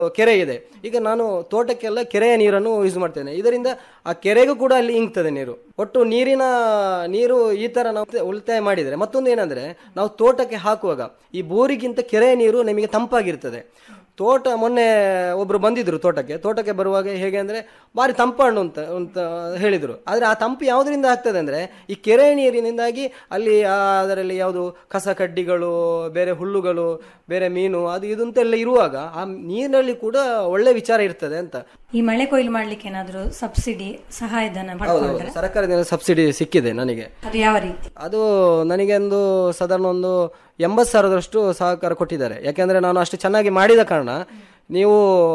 ಕೆರೆ ಇದೆ ಈಗ ನಾನು ತೋಟಕ್ಕೆಲ್ಲ ಕೆರೆಯ ನೀರನ್ನು ಯೂಸ್ ಮಾಡ್ತೇನೆ ಇದರಿಂದ ಆ ಕೆರೆಗೂ ಕೂಡ ಅಲ್ಲಿ ಇಂಗ್ತದೆ ನೀರು ಒಟ್ಟು ನೀರಿನ ನೀರು ಈ ತರ ನಾವು ಉಳಿತಾಯ ಮಾಡಿದರೆ ಮತ್ತೊಂದು ಏನಂದ್ರೆ ನಾವು ತೋಟಕ್ಕೆ ಹಾಕುವಾಗ ಈ ಬೋರಿಗಿಂತ ಕೆರೆಯ ನೀರು ನಮಗೆ ತಂಪಾಗಿರ್ತದೆ ತೋಟ ಮೊನ್ನೆ ಒಬ್ರು ಬಂದಿದ್ರು ತೋಟಕ್ಕೆ ತೋಟಕ್ಕೆ ಬರುವಾಗ ಹೇಗೆ ಅಂದ್ರೆ ಬಾರಿ ತಂಪಣ್ಣು ಅಂತ ಅಂತ ಹೇಳಿದ್ರು ಆದ್ರೆ ಆ ತಂಪು ಯಾವುದರಿಂದ ಆಗ್ತದೆ ಅಂದ್ರೆ ಈ ಕೆರೆ ನೀರಿನಿಂದಾಗಿ ಅಲ್ಲಿ ಆ ಅದರಲ್ಲಿ ಯಾವುದು ಕಸ ಕಡ್ಡಿಗಳು ಬೇರೆ ಹುಲ್ಲುಗಳು ಬೇರೆ ಮೀನು ಅದು ಇದು ಅಂತೆಲ್ಲ ಇರುವಾಗ ಆ ನೀರಿನಲ್ಲಿ ಕೂಡ ಒಳ್ಳೆ ವಿಚಾರ ಇರ್ತದೆ ಅಂತ ಈ ಮಳೆ ಕೊಯ್ಲು ಮಾಡ್ಲಿಕ್ಕೆ ಏನಾದ್ರು ಸಬ್ಸಿಡಿ ಸಹಾಯಧನ ಪಡ್ಕೊಂಡ್ರೆ ಸರ್ಕಾರದಿಂದ ಸಬ್ಸಿಡಿ ಸಿಕ್ಕಿದೆ ನನಗೆ ಅದು ಯಾವ ರೀತಿ ಅದು ನನಗೆ ಒಂದು ಸಾಧಾರಣ ಒಂದು ಎಂಬತ್ತು ಸಾವಿರದಷ್ಟು ಸಹಕಾರ ಕೊಟ್ಟಿದ್ದಾರೆ ಯಾಕೆಂದ್ರೆ ನಾನು ಅಷ್ಟು ಚೆನ್ನಾಗಿ ಮಾಡಿದ ಕಾರಣ ನೀವು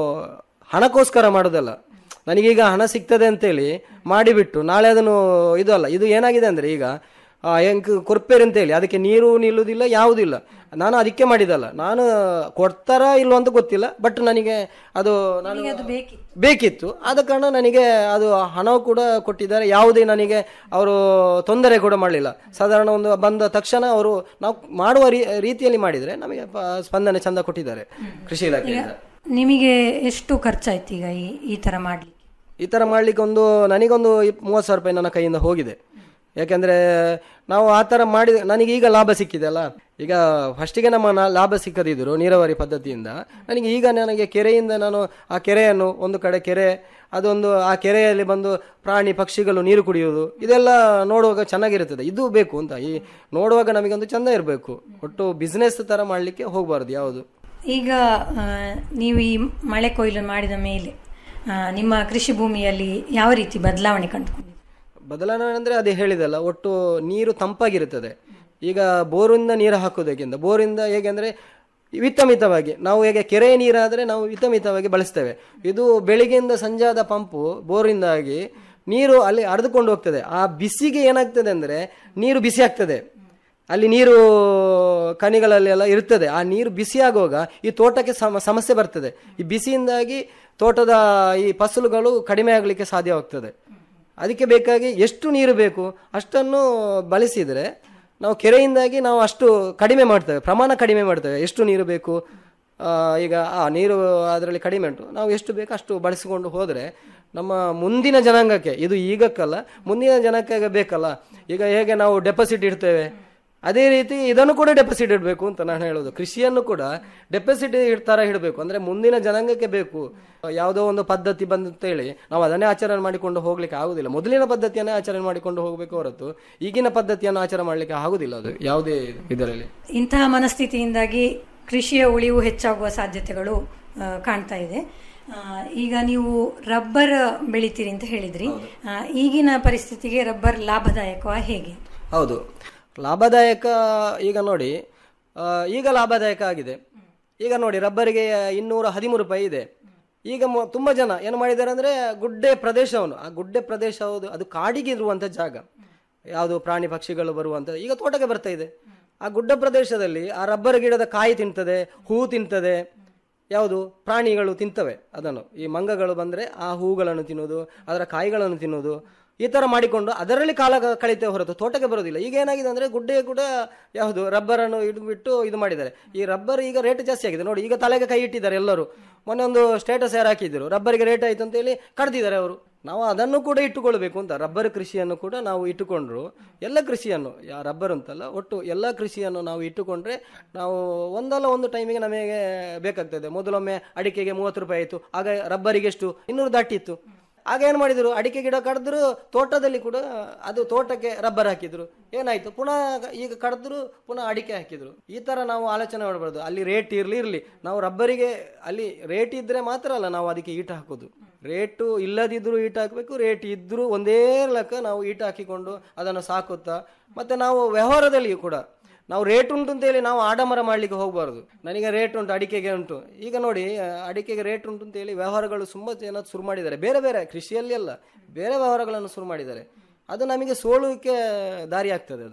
ಹಣಕ್ಕೋಸ್ಕರ ಮಾಡೋದಲ್ಲ ನನಗೀಗ ಹಣ ಸಿಗ್ತದೆ ಅಂತೇಳಿ ಮಾಡಿಬಿಟ್ಟು ನಾಳೆ ಅದನ್ನು ಇದು ಅಲ್ಲ ಇದು ಏನಾಗಿದೆ ಅಂದ್ರೆ ಈಗ ಆ, ಹೆಂಗ್ ಕೊರ್ಪೇರ್ ಅಂತೇಳಿ ಅದಕ್ಕೆ ನೀರು ನಿಲ್ಲುವುದಿಲ್ಲ ಯಾವುದಿಲ್ಲ ನಾನು ಅದಕ್ಕೆ ಮಾಡಿದಲ್ಲ ನಾನು ಕೊಡ್ತಾರ ಇಲ್ವೋ ಅಂತ ಗೊತ್ತಿಲ್ಲ ಬಟ್ ನನಗೆ ಅದು ನಾನು ಅದು ಬೇಕಿತ್ತು ಬೇಕಿತ್ತು ಆದ ಕಾರಣ ನನಗೆ ಅದು ಹಣ ಕೂಡ ಕೊಟ್ಟಿದ್ದಾರೆ ಯಾವುದೇ ನನಗೆ ಅವರು ತೊಂದರೆ ಕೂಡ ಮಾಡಲಿಲ್ಲ ಸಾಧಾರಣ ಒಂದು ಬಂದ ತಕ್ಷಣ ಅವರು ನಾವು ಮಾಡುವ ರೀ- ರೀತಿಯಲ್ಲಿ ಮಾಡಿದರೆ ನಮಗೆ ಪ- ಸ್ಪಂದನೆ ಚಂದ ಕೊಟ್ಟಿದ್ದಾರೆ ಕೃಷಿ ಇಲಾಖೆಯಿಂದ ನಿಮಗೆ ಎಷ್ಟು ಖರ್ಚಾಯ್ತು ಈಗ ಈ ಈ ತರ ಮಾಡ್ಲಿಕ್ಕೆ ಈ ಥರ ಮಾಡಲಿಕ್ಕೆ ಒಂದು ನನಗೊಂದು ಇಪ್- ಮೂವತ್ತು ಸಾವಿರ ರೂಪಾಯಿ ನನ್ನ ಕೈಯಿಂದ ಹೋಗಿದೆ ಯಾಕೆಂದರೆ ನಾವು ಆ ಥರ ಮಾಡಿದ ನನಗೆ ಈಗ ಲಾಭ ಸಿಕ್ಕಿದೆ ಅಲ್ಲ ಈಗ ಫಸ್ಟಿಗೆ ನಮ್ಮ ನಾ- ಲಾಭ ಸಿಕ್ಕದಿದ್ರು ನೀರಾವರಿ ಪದ್ಧತಿಯಿಂದ ನನಗೆ ಈಗ ನನಗೆ ಕೆರೆಯಿಂದ ನಾನು ಆ ಕೆರೆಯನ್ನು ಒಂದು ಕಡೆ ಕೆರೆ ಅದೊಂದು ಆ ಕೆರೆಯಲ್ಲಿ ಬಂದು ಪ್ರಾಣಿ ಪಕ್ಷಿಗಳು ನೀರು ಕುಡಿಯುವುದು ಇದೆಲ್ಲ ನೋಡುವಾಗ ಚೆನ್ನಾಗಿರುತ್ತದೆ ಇದು ಬೇಕು ಅಂತ ಈ ನೋಡುವಾಗ ನಮಗೊಂದು ಚಂದ ಇರಬೇಕು ಒಟ್ಟು ಬಿಸ್ನೆಸ್ ಥರ ಮಾಡಲಿಕ್ಕೆ ಹೋಗಬಾರ್ದು ಯಾವುದು ಈಗ ಆ, ನೀವು ಈ ಮಳೆ ಕೊಯ್ಲು ಮಾಡಿದ ಮೇಲೆ ಆ, ನಿಮ್ಮ ಕೃಷಿ ಭೂಮಿಯಲ್ಲಿ ಯಾವ ರೀತಿ ಬದಲಾವಣೆ ಕಂಡುಕೊಂಡಿದೆ ಬದಲಾವಣೆ ಅಂದರೆ ಅದೇ ಹೇಳಿದಲ್ಲ ಒಟ್ಟು ನೀರು ತಂಪಾಗಿರುತ್ತದೆ ಈಗ ಬೋರಿಂದ ನೀರು ಹಾಕೋದಕ್ಕಿಂತ ಬೋರಿಂದ ಹೇಗೆ ಅಂದರೆ ವಿತ್ತಮಿತವಾಗಿ ನಾವು ಹೇಗೆ ಕೆರೆಯ ನೀರಾದರೆ ನಾವು ವಿತ್ತಮಿತವಾಗಿ ಬಳಸ್ತೇವೆ ಇದು ಬೆಳಿಗ್ಗೆಯಿಂದ ಸಂಜಾದ ಪಂಪು ಬೋರಿಂದಾಗಿ ನೀರು ಅಲ್ಲಿ ಹರಿದುಕೊಂಡು ಹೋಗ್ತದೆ ಆ ಬಿಸಿಗೆ ಏನಾಗ್ತದೆ ಅಂದರೆ ನೀರು ಬಿಸಿ ಆಗ್ತದೆ ಅಲ್ಲಿ ನೀರು ಕಣಿಗಳಲ್ಲಿ ಎಲ್ಲ ಇರ್ತದೆ ಆ ನೀರು ಬಿಸಿ ಆಗುವಾಗ ಈ ತೋಟಕ್ಕೆ ಸಮ ಸಮಸ್ಯೆ ಬರ್ತದೆ ಈ ಬಿಸಿಯಿಂದಾಗಿ ತೋಟದ ಈ ಫಸಲುಗಳು ಕಡಿಮೆ ಆಗಲಿಕ್ಕೆ ಸಾಧ್ಯವಾಗ್ತದೆ ಅದಕ್ಕೆ ಬೇಕಾಗಿ ಎಷ್ಟು ನೀರು ಬೇಕು ಅಷ್ಟನ್ನು ಬಳಸಿದರೆ ನಾವು ಕೆರೆಯಿಂದಾಗಿ ನಾವು ಅಷ್ಟು ಕಡಿಮೆ ಮಾಡ್ತೇವೆ ಪ್ರಮಾಣ ಕಡಿಮೆ ಮಾಡ್ತೇವೆ ಎಷ್ಟು ನೀರು ಬೇಕು ಆ, ಈಗ ಆ ನೀರು ಅದರಲ್ಲಿ ಕಡಿಮೆ ಉಂಟು ನಾವು ಎಷ್ಟು ಬೇಕು ಅಷ್ಟು ಬಳಸಿಕೊಂಡು ಹೋದರೆ ನಮ್ಮ ಮುಂದಿನ ಜನಾಂಗಕ್ಕೆ ಇದು ಈಗಕ್ಕಲ್ಲ ಮುಂದಿನ ಜನಾಂಗಕ್ಕೆ ಬೇಕಲ್ಲ ಈಗ ಹೇಗೆ ನಾವು ಡೆಪಾಸಿಟ್ ಇಡ್ತೇವೆ ಅದೇ ರೀತಿ ಇದನ್ನು ಕೂಡ ಡೆಪಾಸಿಟ್ ಇಡಬೇಕು ಅಂತ ನಾನು ಹೇಳೋದು ಕೃಷಿಯನ್ನು ಕೂಡ ಡೆಪಾಸಿಟ್ ತರ ಇಡಬೇಕು ಅಂದ್ರೆ ಮುಂದಿನ ಜನಾಂಗಕ್ಕೆ ಬೇಕು ಯಾವುದೋ ಒಂದು ಪದ್ಧತಿ ಬಂದಂತೇಳಿ ನಾವು ಅದನ್ನೇ ಆಚರಣೆ ಮಾಡಿಕೊಂಡು ಹೋಗ್ಲಿಕ್ಕೆ ಆಗುದಿಲ್ಲ ಮೊದಲಿನ ಪದ್ಧತಿಯನ್ನೇ ಆಚರಣೆ ಮಾಡಿಕೊಂಡು ಹೋಗಬೇಕು ಹೊರತು ಈಗಿನ ಪದ್ಧತಿಯನ್ನು ಆಚರಣೆ ಮಾಡ್ಲಿಕ್ಕೆ ಆಗುದಿಲ್ಲ ಅದು ಯಾವುದೇ ಇದರಲ್ಲಿ ಇಂತಹ ಮನಸ್ಥಿತಿಯಿಂದಾಗಿ ಕೃಷಿಯ ಉಳಿವು ಹೆಚ್ಚಾಗುವ ಸಾಧ್ಯತೆಗಳು ಆ, ಕಾಣ್ತಾ ಇದೆ ಆ, ಈಗ ನೀವು ರಬ್ಬರ್ ಬೆಳಿತೀರಿ ಅಂತ ಹೇಳಿದ್ರಿ ಆ, ಈಗಿನ ಪರಿಸ್ಥಿತಿಗೆ ರಬ್ಬರ್ ಲಾಭದಾಯಕವಾ ಹೇಗೆ ಹೌದು ಲಾಭದಾಯಕ ಈಗ ನೋಡಿ ಆ, ಈಗ ಲಾಭದಾಯಕ ಆಗಿದೆ ಈಗ ನೋಡಿ ರಬ್ಬರಿಗೆ ಇನ್ನೂರ ಹದಿಮೂರು ರೂಪಾಯಿ ಇದೆ ಈಗ ಮೊ- ತುಂಬಾ ಜನ ಏನು ಮಾಡಿದ್ದಾರೆ ಅಂದ್ರೆ ಗುಡ್ಡೆ ಪ್ರದೇಶವನ್ನು ಆ ಗುಡ್ಡೆ ಪ್ರದೇಶ ಹೌದು ಅದು ಕಾಡಿಗೆ ಇರುವಂತ ಜಾಗ ಯಾವುದು ಪ್ರಾಣಿ ಪಕ್ಷಿಗಳು ಬರುವಂತ ಈಗ ತೋಟಕ್ಕೆ ಬರ್ತಾ ಇದೆ ಆ ಗುಡ್ಡ ಪ್ರದೇಶದಲ್ಲಿ ಆ ರಬ್ಬರ್ ಗಿಡದ ಕಾಯಿ ತಿಂತದೆ ಹೂ ತಿಂತದೆ ಯಾವುದು ಪ್ರಾಣಿಗಳು ತಿಂತವೆ ಅದನ್ನು ಈ ಮಂಗಗಳು ಬಂದರೆ ಆ ಹೂಗಳನ್ನು ತಿನ್ನೋದು ಅದರ ಕಾಯಿಗಳನ್ನು ತಿನ್ನೋದು ಈ ಥರ ಮಾಡಿಕೊಂಡು ಅದರಲ್ಲಿ ಕಾಲ ಕ- ಕಳೀತೇವೆ ಹೊರತು ತೋಟಕ್ಕೆ ಬರೋದಿಲ್ಲ ಈಗ ಏನಾಗಿದೆ ಅಂದರೆ ಗುಡ್ಡೆ ಕೂಡ ಯಾವುದು ರಬ್ಬರನ್ನು ಇಟ್ಬಿಟ್ಟು ಇದು ಮಾಡಿದ್ದಾರೆ ಈ ರಬ್ಬರ್ ಈಗ ರೇಟ್ ಜಾಸ್ತಿ ಆಗಿದೆ ನೋಡಿ ಈಗ ತಲೆಗೆ ಕೈ ಇಟ್ಟಿದ್ದಾರೆ ಎಲ್ಲರೂ ಮೊನ್ನೆ ಒಂದು ಸ್ಟೇಟಸ್ ಯಾರು ಹಾಕಿದ್ರು ರಬ್ಬರಿಗೆ ರೇಟ್ ಆಯ್ತು ಅಂತೇಳಿ ಕಡ್ದಿದ್ದಾರೆ ಅವರು ನಾವು ಅದನ್ನು ಕೂಡ ಇಟ್ಟುಕೊಳ್ಬೇಕು ಅಂತ ರಬ್ಬರ್ ಕೃಷಿಯನ್ನು ಕೂಡ ನಾವು ಇಟ್ಟುಕೊಂಡ್ರು ಎಲ್ಲ ಕೃಷಿಯನ್ನು ಯಾ ರಬ್ಬರ್ ಅಂತಲ್ಲ ಒಟ್ಟು ಎಲ್ಲ ಕೃಷಿಯನ್ನು ನಾವು ಇಟ್ಟುಕೊಂಡ್ರೆ ನಾವು ಒಂದಲ್ಲ ಒಂದು ಟೈಮಿಗೆ ನಮಗೆ ಬೇಕಾಗ್ತದೆ ಮೊದಲೊಮ್ಮೆ ಅಡಿಕೆಗೆ ಮೂವತ್ತು ರೂಪಾಯಿ ಆಯಿತು ಆಗ ರಬ್ಬರಿಗೆ ಎಷ್ಟು ಇನ್ನೂರು ದಾಟಿತ್ತು ಆಗ ಏನು ಮಾಡಿದ್ರು ಅಡಿಕೆ ಗಿಡ ಕಡಿದ್ರು ತೋಟದಲ್ಲಿ ಕೂಡ ಅದು ತೋಟಕ್ಕೆ ರಬ್ಬರ್ ಹಾಕಿದ್ರು ಏನಾಯ್ತು ಪುನಃ ಈಗ ಕಡಿದ್ರು ಪುನಃ ಅಡಿಕೆ ಹಾಕಿದ್ರು ಈ ತರ ನಾವು ಆಲೋಚನೆ ಮಾಡಬಾರ್ದು ಅಲ್ಲಿ ರೇಟ್ ಇರ್ಲಿ ಇರ್ಲಿ ನಾವು ರಬ್ಬರಿಗೆ ಅಲ್ಲಿ ರೇಟ್ ಇದ್ರೆ ಮಾತ್ರ ಅಲ್ಲ ನಾವು ಅದಕ್ಕೆ ಈಟ ಹಾಕೋದು ರೇಟು ಇಲ್ಲದಿದ್ರು ಈಟ ಹಾಕಬೇಕು ರೇಟ್ ಇದ್ರೂ ಒಂದೇ ಲೆಕ್ಕ ನಾವು ಈಟ ಹಾಕಿಕೊಂಡು ಅದನ್ನು ಸಾಕುತ್ತಾ ಮತ್ತೆ ನಾವು ವ್ಯವಹಾರದಲ್ಲಿಯೂ ಕೂಡ ನಾವು ರೇಟ್ ಉಂಟು ಅಂತೇಳಿ ನಾವು ಆಡಂಬರ ಮಾಡ್ಲಿಕ್ಕೆ ಹೋಗಬಾರ್ದು ನನಗೆ ರೇಟ್ ಉಂಟು ಅಡಿಕೆಗೆ ಉಂಟು ಈಗ ನೋಡಿ ಆ, ಅಡಿಕೆಗೆ ರೇಟ್ ಉಂಟು ಅಂತೇಳಿ ವ್ಯವಹಾರಗಳು ತುಂಬ ಜನ ಶುರು ಮಾಡಿದ್ದಾರೆ ಬೇರೆ ಬೇರೆ ಕೃಷಿಯಲ್ಲಿ ಅಲ್ಲ ಬೇರೆ ವ್ಯವಹಾರಗಳನ್ನು ಶುರು ಮಾಡಿದ್ದಾರೆ ಅದು ನಮಗೆ ಸೋಲುವಿಕೆ ದಾರಿ ಆಗ್ತದೆ ಅದು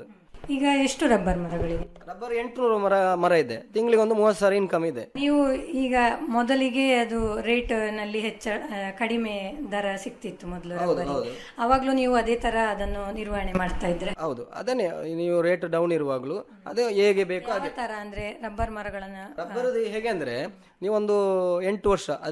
ಈಗ ಎಷ್ಟು ರಬ್ಬರ್ ಮರಗಳಿವೆ ರಬ್ಬರ್ ಎಂಟುನೂರು ಮರ ಮರ ಇದೆ ತಿಂಗಳಿಗೆ ಒಂದು ಮೂವತ್ತು ಸಾವಿರ ಇನ್ಕಮ್ ಇದೆ ನೀವು ಈಗ ಮೊದಲಿಗೆ ಅದು ರೇಟ್ ನಲ್ಲಿ ಹೆಚ್ಚ ಆ, ಕಡಿಮೆ ದರ ಸಿಗ್ತಿತ್ತು ಮೊದಲು ರಬ್ಬರಿಗೆ ಅವಾಗ್ಲೂ ನೀವು ಅದೇ ತರ ಅದನ್ನು ನಿರ್ವಹಣೆ ಮಾಡ್ತಾ ಇದ್ರೆ ಹೌದು ಅದನ್ನೇ ನೀವು ರೇಟ್ ಡೌನ್ ಇರುವಾಗಲೂ ಅದೇ ಹೇಗೆ ಬೇಕು ಯಾವ ತರ ಅಂದ್ರೆ ರಬ್ಬರ್ ಮರಗಳನ್ನ ರಬ್ಬರ್ ಹೇಗೆ ಅಂದ್ರೆ ನೀವೊಂದು ಎಂಟು ವರ್ಷ